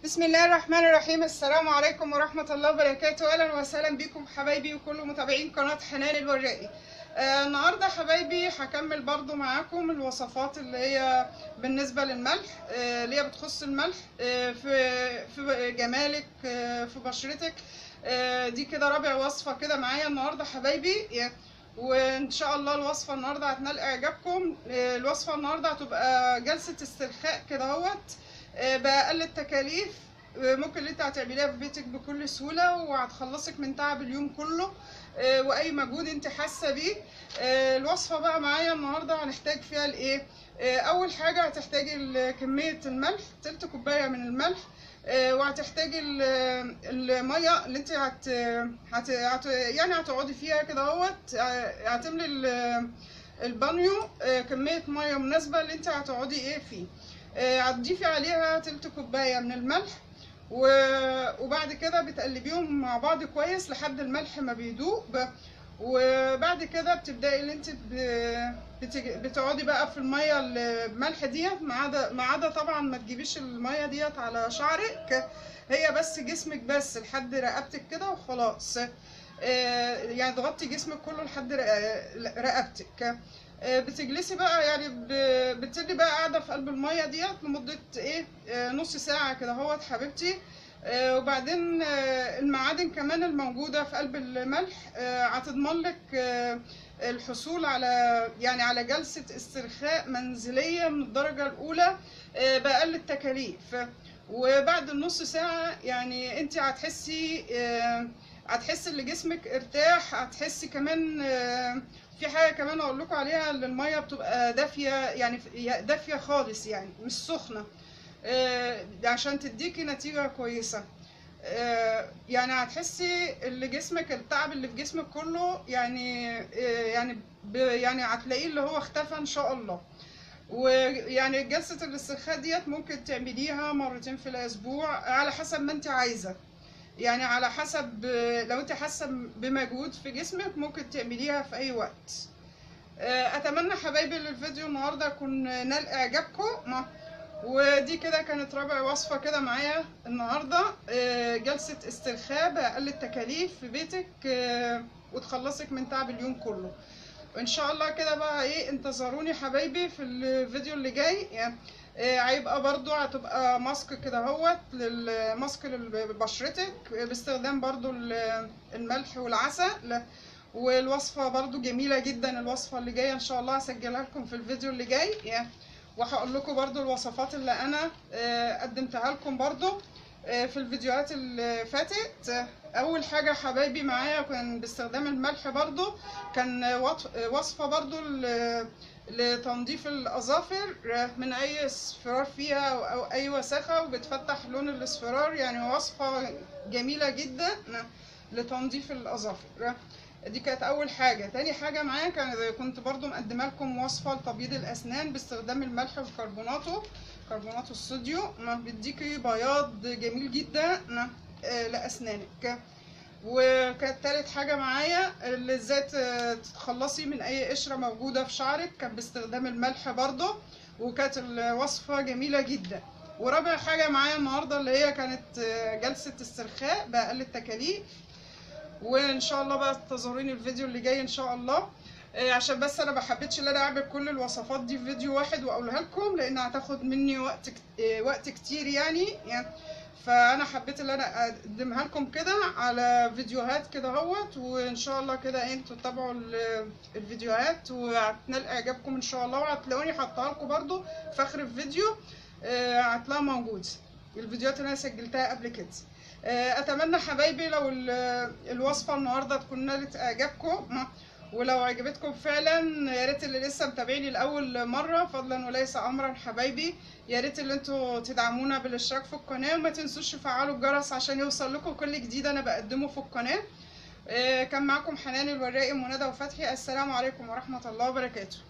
بسم الله الرحمن الرحيم السلام عليكم ورحمة الله وبركاته أهلا وسهلا بكم حبايبي وكل متابعين قناة حنان الورائي آه النهاردة حبايبي هكمل برضو معاكم الوصفات اللي هي بالنسبة للملح آه اللي هي بتخص الملح آه في في جمالك آه في بشرتك آه دي كده رابع وصفة كده معايا النهاردة حبايبي وان شاء الله الوصفة النهاردة هتنال اعجابكم آه الوصفة النهاردة هتبقى جلسة استرخاء كده اهوت بأقل التكاليف ممكن اللي انت هتعمليها في بيتك بكل سهوله وهتخلصك من تعب اليوم كله واي مجهود انت حاسه بيه الوصفه بقى معايا النهارده هنحتاج فيها الايه اول حاجه هتحتاجي كميه الملح تلت كوبايه من الملح وهتحتاجي الميه اللي انت هت... هت... هت... يعني هتقعدي فيها كده اهوت هتملي البانيو كميه ميه مناسبه اللي انت هتقعدي ايه فيه هتضيفي عليها تلت كوبايه من الملح وبعد كده بتقلبيهم مع بعض كويس لحد الملح ما بيدوب وبعد كده بتبداي اللي انت بتقعدي بقى في الميه الملح ديت ما عدا ما عدا طبعا ما تجيبيش الميه ديت على شعرك هي بس جسمك بس لحد رقبتك كده وخلاص يعني تغطي جسمك كله لحد رقبتك بتجلسي بقى يعني بتبقي بقى قاعده في قلب الميه ديت لمده ايه نص ساعه كده اهوت حبيبتي وبعدين المعادن كمان الموجوده في قلب الملح هتضمن لك الحصول على يعني على جلسه استرخاء منزليه من الدرجه الاولى باقل التكاليف وبعد النص ساعه يعني انت هتحسي هتحسي ان جسمك ارتاح هتحسي كمان في حاجه كمان اقول لكم عليها ان الميه بتبقى دافيه يعني دافيه خالص يعني مش سخنه عشان تديكي نتيجه كويسه يعني هتحسي ان جسمك التعب اللي في جسمك كله يعني يعني يعني هتلاقيه اللي هو اختفى ان شاء الله ويعني جلسه الاسترخاء ديت ممكن تعمليها مرتين في الاسبوع على حسب ما انت عايزه يعني على حسب لو انت حاسه بمجهود في جسمك ممكن تعمليها في اي وقت اتمنى حبايبي الفيديو النهارده يكون نال اعجابكم ودي كده كانت رابع وصفه كده معايا النهارده جلسه استرخاء باقل التكاليف في بيتك وتخلصك من تعب اليوم كله وان شاء الله كده بقى ايه انتظروني حبايبي في الفيديو اللي جاي يعني هيبقى برضو هتبقى ماسك كده اهوت ماسك لبشرتك باستخدام برضو الملح والعسل والوصفة برضو جميلة جدا الوصفة اللي جاية ان شاء الله هسجلها لكم في الفيديو اللي جاي وهقول لكم برضو الوصفات اللي انا قدمتها لكم برضو في الفيديوهات اللي فاتت اول حاجة حبايبي معايا كان باستخدام الملح برضو كان وصفة برضو لتنظيف الاظافر من اي اصفرار فيها او اي وساخه وبتفتح لون الاصفرار يعني وصفه جميله جدا لتنظيف الاظافر دي كانت اول حاجه تاني حاجه معايا كان كنت برضو مقدمه لكم وصفه لتبييض الاسنان باستخدام الملح وكربوناته كربونات الصوديوم بيديكي بياض جميل جدا لاسنانك وكانت تالت حاجة معايا اللي ازاي تتخلصي من اي قشرة موجودة في شعرك كان باستخدام الملح برضو وكانت الوصفة جميلة جدا ورابع حاجة معايا النهاردة اللي هي كانت جلسة استرخاء بأقل التكاليف وان شاء الله بقى انتظروني الفيديو اللي جاي ان شاء الله عشان بس انا محبتش ان انا اعمل كل الوصفات دي في فيديو واحد واقولها لكم لان هتاخد مني وقت وقت كتير يعني, يعني فانا حبيت ان انا اقدمها لكم كده على فيديوهات كده اهوت وان شاء الله كده انتوا تتابعوا الفيديوهات وهتنال اعجابكم ان شاء الله وهتلاقوني حاطها لكم برده في اخر الفيديو هتلاقيها موجود الفيديوهات اللي انا سجلتها قبل كده اتمنى حبايبي لو الوصفه النهارده تكون نالت اعجابكم ولو عجبتكم فعلا يا ريت اللي لسه متابعيني لاول مره فضلا وليس امرا حبايبي يا ريت اللي انتوا تدعمونا بالاشتراك في القناه وما تنسوش تفعلوا الجرس عشان يوصل لكم كل جديد انا بقدمه في القناه كان معاكم حنان الورائي ومنى وفتحي السلام عليكم ورحمه الله وبركاته